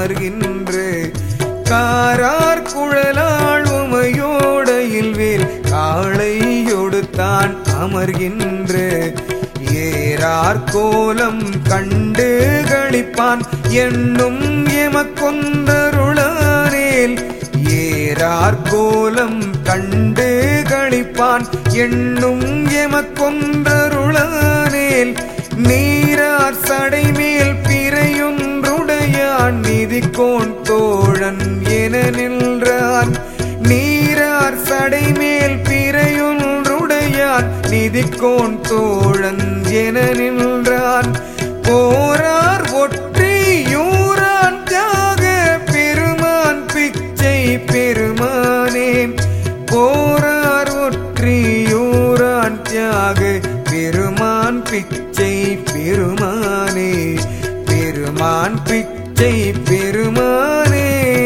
அமர்கின்ற காரார் குழலாள் உமையோடையில் வேல் காளையொடு தான் அமர்கின்ற ஏறார் கோலம் கண்டு களிப்பான் என்னும் எமக்கொந்தருளானேல் ஏறார் கோலம் கண்டு களிப்பான் என்னும் எமக்கொன்றருளானேல் நீரார் சடைமேல் பிறையொன்றுடையான் நிதிக்கோன் தோழன் என நின்றான் நீரார் சடைமேல் பிறையொன்றுடையான் நிதிக்கோன் தோழன் என நின்றான் போரார் ஒற்றியூரான் தியாக பெருமான் பிச்சை பெருமானே போரார் ஒற்றியூரான் தியாக பெருமான் பிச்சை பெருமானே பெருமான் பிச்சை பெருமானே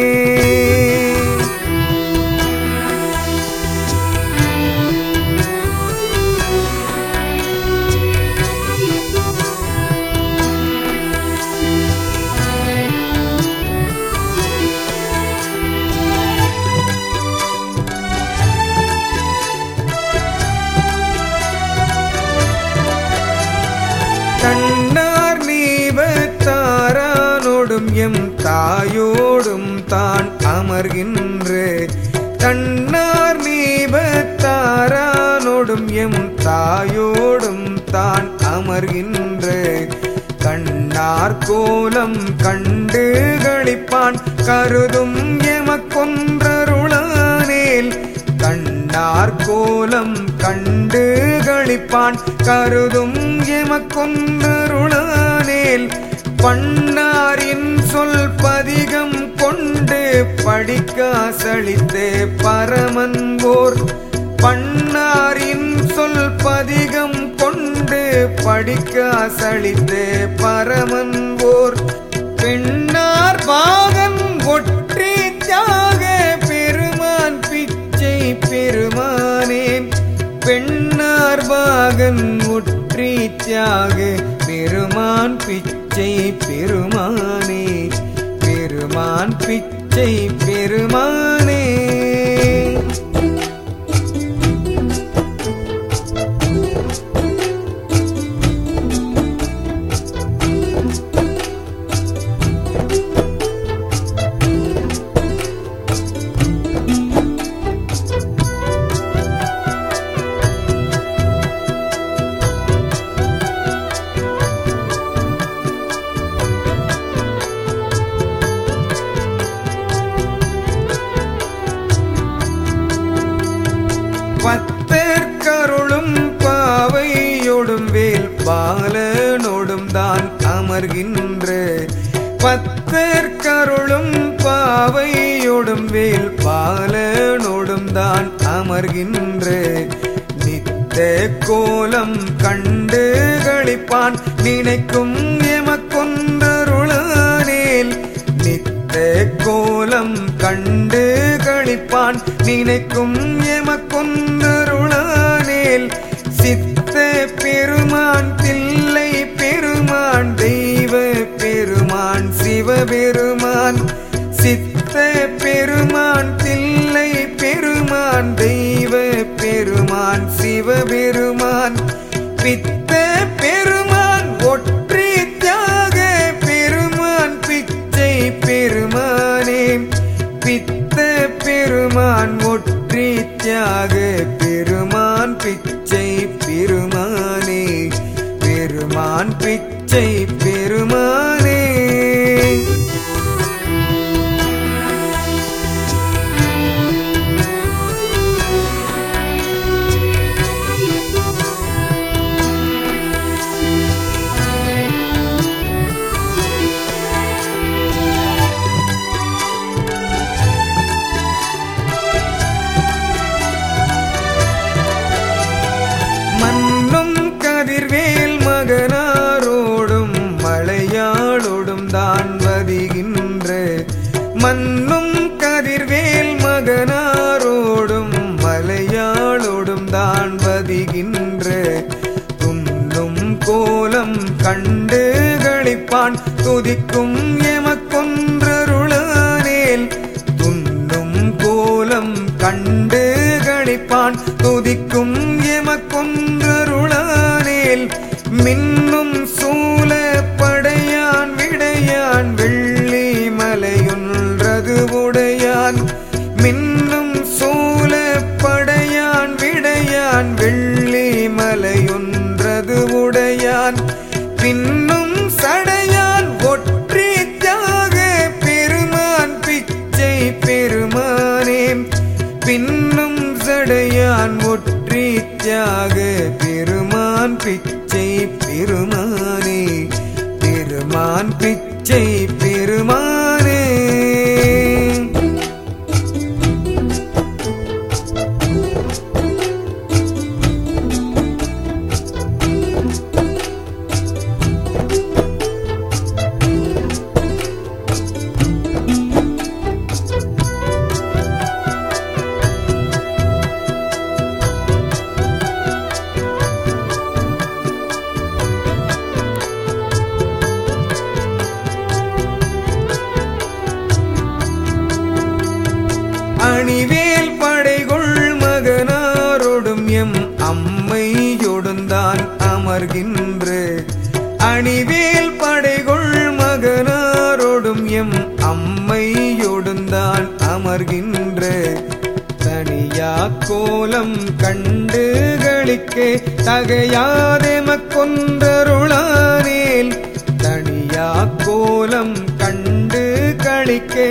கண்ணார் நீபத்தாரானோடும் எம் தாயோடும் தான் அமர்கின்ற கண்ணார் நீபத்தாரானோடும் எம் தாயோடும் தான் அமர்கின்ற கண்ணார் கோலம் கண்டு களிப்பான் கருதும் எமக்கொன்றருளானேல் கண்ணார் கோலம் கண்டு களிப்பான் கருதும் எமக்கொன்றருளானேல் பண்ணாரின் சொல் பதிகம் கொண்டு படிக்காசளித்தே பரமன்போர் பண்ணாரின் சொல் பதிகம் கொண்டு படிக்காசளித்தே பரமன்போர் பெண்ணார் பாகன் ஒற்றி தியாக பெருமான் பிச்சை பெருமானே பெண்ணார் பாகன் ஒற்றி தியாக பெருமான் பிச்சை பெருமானே பெருமான் பிச்சை பெருமானே பத்தர் கருளும் பாவையோடும் வேல் பாலனோடும் தான் அமர்கின்ற பத்தர் கருளும் பாவையோடும் வேல் பாலனோடும் தான் அமர்கின்ற நித்த கோலம் கண்டு களிப்பான் நினைக்கும் எமக்கொன்றருளானேல் நித்த கோலம் கண்டு களிப்பான் நினைக்கும் எமக்கொன்றருளானேல் சித்த பெருமான் தில்லை பெருமான் தெய்வ பெருமான் சிவபெருமான் சித்த பெருமான் தில்லை பெருமான் தெய்வ பெருமான் சிவபெருமான் பித்த பெருமான் ஒற்றி தியாக பெருமான் பிச்சை பெருமானே பித்த பெருமான் ஒற்றி தியாக பெருமான் பிச்சை பெருமானே பெருமான் பிச்சை பெருமானே மன்னும் கதிர்வேல் மகனாரோடும் மலையாளோடும் தான் வதிகின்ற மன்னும் கதிர்வேல் மகனாரோடும் மலையாளோடும் தான் வதிகின்ற துன்னும் கோலம் கண்டு களிப்பான் துதிக்கும் எமக்கொன்றரு நிற்கும் எமக்கொன்றருளானேல் மின்னும் சூல படையான் விடையான் வெள்ளி மலையொன்றது உடையான் மின்னும் சூல படையான் விடையான் வெள்ளி மலையொன்றது உடையான் பின்னும் சடையான் ஒற்றி தியாக பெருமான் பிச்சை பெருமானே பின்னும் சடையான் ஒற்றி தியாக பெருமான் பிச்சை பெருமானே பெருமான் பிச்சை பெருமானே அணிவேல் படைகொள் மகனாரோடும் எம் அம்மையொடுந்தான் அமர்கின்ற அணிவேல் படைகொள் மகனாரோடும் எம் அம்மையொடுந்தான் அமர்கின்ற தனியா கோலம் கண்டு களிக்கே தகையாதெமக்கொன்றருளானேல் தனியா கோலம் கண்டு களிக்கே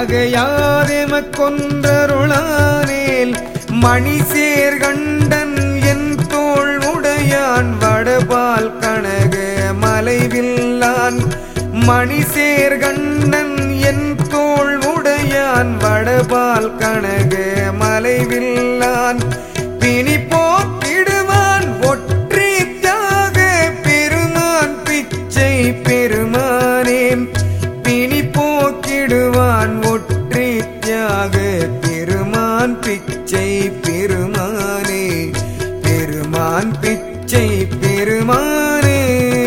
தகையாதெமக்கொன்றருளானேல் மணிசேர் கண்டன் என் தோள் உடையான் வடபால் கனக மலைவில்லான் மணிசேர் கண்டன் என் தோள் உடையான் வடபால் கனக மலைவில்லான் பிணி போக்கிடுவான் ஒற்றி தியாக பெருமான் பிச்சை பெருமானே பிணி போக்கிடுவான் ஒற்றி தியாக பெருமான் பிச்சை பெருமானே பெருமான் பிச்சை பெருமானே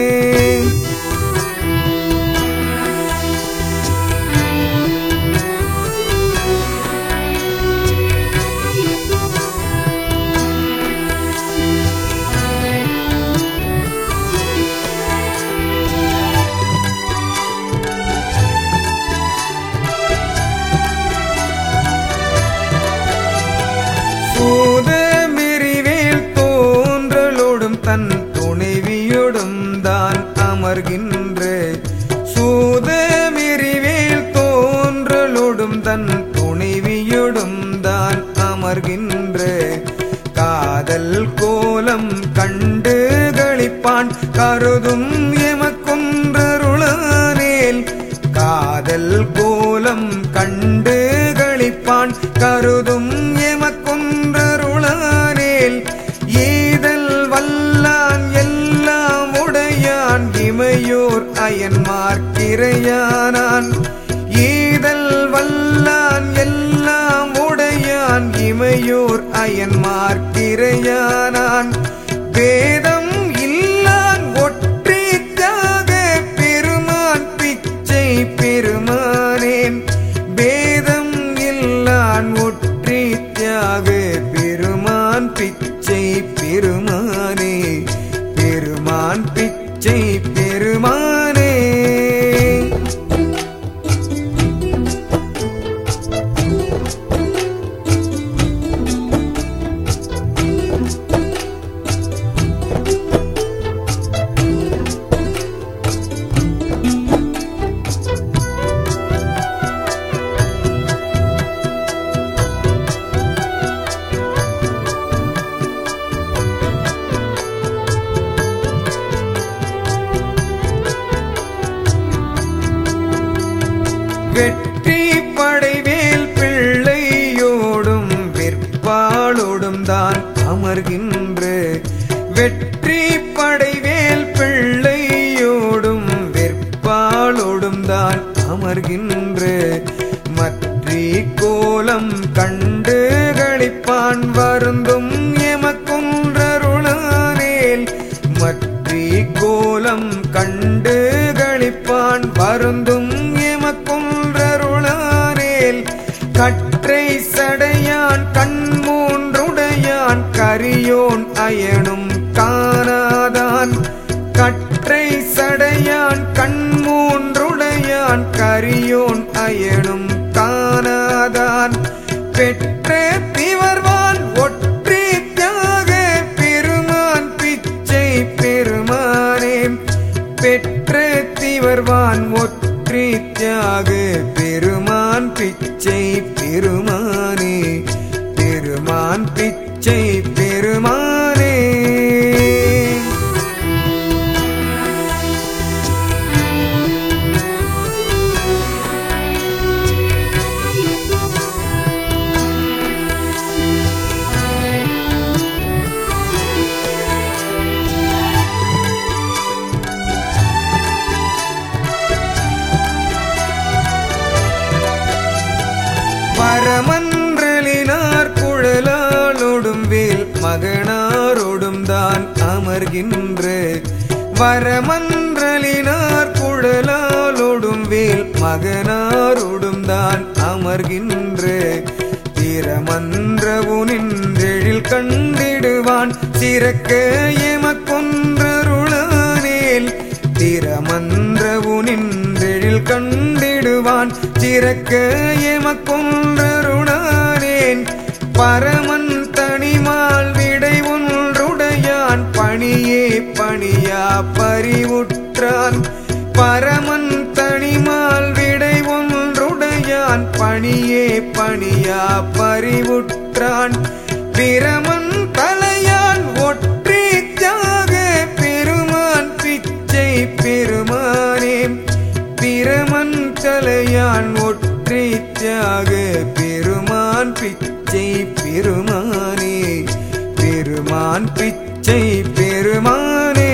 சூதமெறிவேல் தோன்றலோடும் தன் துணைவியோடும் தான் அமர்கின்ற சூதமெறிவேல் தோன்றலோடும் தன் துணைவியோடும் தான் அமர்கின்ற காதல் கோலம் கண்டு களிப்பான் கருதும் எமக்கொன்றருளானேல் காதல் கோலம் கண்டு களிப்பான் கருதும் எமக்கொன்றருளானேல் ஈதல் வல்லான் எல்லாம் உடையான் இமையோர் அயன்மார்க்கிரையானான் ஈதல் வல்லான் எல்லாம் உடையான் இமையோர் அயன்மார்க்கிரையானான் வேதம் இல்லான் ஒற்றி தியாக பெருமான் பிச்சை பெருமானே வேதம் இல்லான் ஒற்றி தியாக பெருமான் பிச்சை பெருமானே பெருமான் பிச்சை பெருமானே வெற்றி படைவேல் பிள்ளையோடும் வெற்பாளோடும் தான் அமர்கின்ற வெற்றி படைவேல் பிள்ளையோடும் வெற்பாளோடும் தான் அமர்கின்ற மற்றி கோலம் கண்டு களிப்பான் வருந்தும் எமக்குன்றருளானேல் மற்றி கோலம் கண்டு களிப்பான் வருந்தும் எமக்குன்றருளானேல் கற்றை சடையான் கண் மூன்றுடையான் கரிய கரியோன் அயனும் காணாதான் கற்றை சடையான் கண்மூன்றுடையான் கரியோன் அயனும் காணாதான் பெற்ற திவர்வான் ஒற்றி தியாக பெருமான் பிச்சை பெருமானே பெற்ற திவர்வான் ஒற்றி தியாக பெருமான் பிச்சை பெருமானே பெருமான் பிச்சை பெருமானே பரமன்றலினார் குழலாளோடும் வேல் மகனாரோடும் தான் அமர்கின்ற வரமன்றலினார் குழலாளோடும் வேல் மகனாரோடும் தான் அமர்கின்ற திறமன்றவுனின்றெழில் கண்டிடுவான் சிறக்க எமக்கொன்றருளானேல் திறமன்றவுனின்றெழில் கண்டிடுவான் சிறக்க எமக்கொன்றருளானேன் பரமன் தனிமால் விடை ஒன்றுடையான் பணியே பணியா பறிவுற்றான் பரமன் தனிமால் விடை ஒன்றுடையான் பணியே பணியா பறிவுற்றான் பிரமன் தலையான் ஒற்றி தியாக பெருமான் பிச்சை பெருமானே பிரமன் தலையான் ஒற்றி தியாக பெருமான் பிச்சை பெருமானே பெருமான் பிச்சை பெருமானே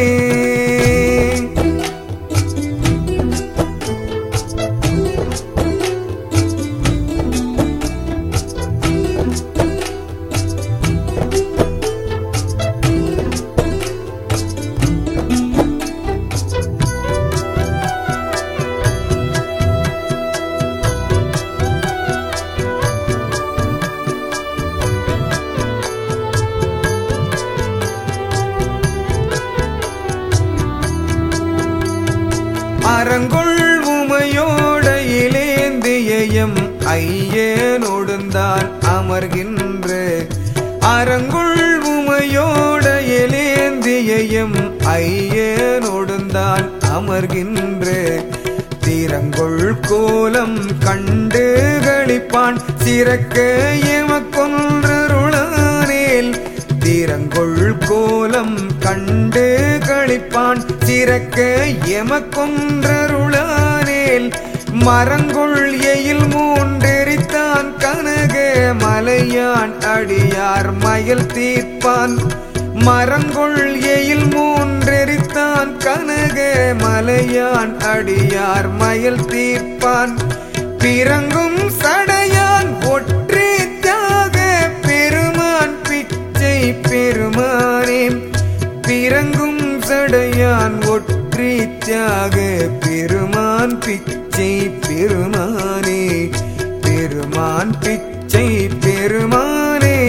அறங்கொள் உமையோட இலேந்தியம் ஐயனோடுந்தான் அமர்கின்ற அறங்கொள் உமையோட இலேந்தியம் ஐயனோடுந்தான் அமர்கின்ற திறங்கொள் கோலம் கண்டு களிப்பான் சிறக்க எமக்கொன்றருளானேல் திறங்கொள் கோலம் கண்டு களிப்பான் சிறக்க எமக்கொன்றருளானேல் மரங்கொள் எயில் மூன்றெரித்தான் கனக மலையான் அடியார் மயல் தீர்ப்பான் மரங்கொள் எயில் மூன்றெரித்தான் கனக மலையான் அடியார் மயல் தீர்ப்பான் பிறங்கும் சடையான் ஒற்றி தியாக பெருமான் பிச்சை பெருமானே பிறங்கும் சடையான் ஒற்றி தியாக பெருமான் பிச்சை பெருமானே பெருமான் பிச்சை பெருமானே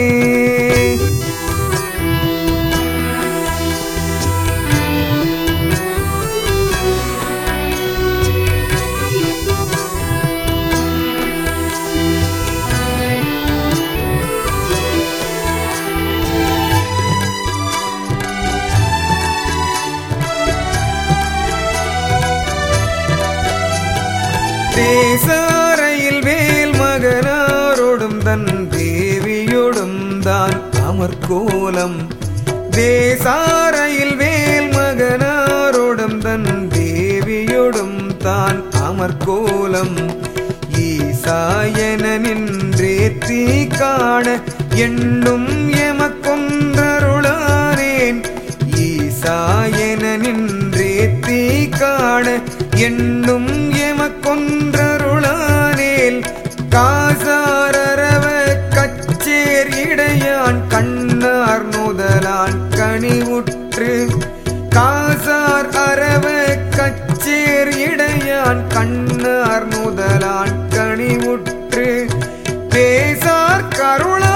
தேசாரையில் வேல் மகனாரோடும் தன் தேவியோடும் தான் அமர்கோலம் தேசாரையில் வேல் மகனாரோடும் தன் தேவியோடும் தான் அமர்கோலம் ஈசாயன நின்றேத்தி காண எண்ணும் எமக்கொன்றருளானேன் ஈசாயன நின்றேத்தி காண எண்ணும் எமக்கொன்றருளானேல் காசாரரவ கச்சேர் இடையான் கண்ணார் நுதலான் கனிவுற்று காசார் அரவ கச்சேர் இடையான் கண்ணார் நுதலான் கனிவுற்று பேசார் கருள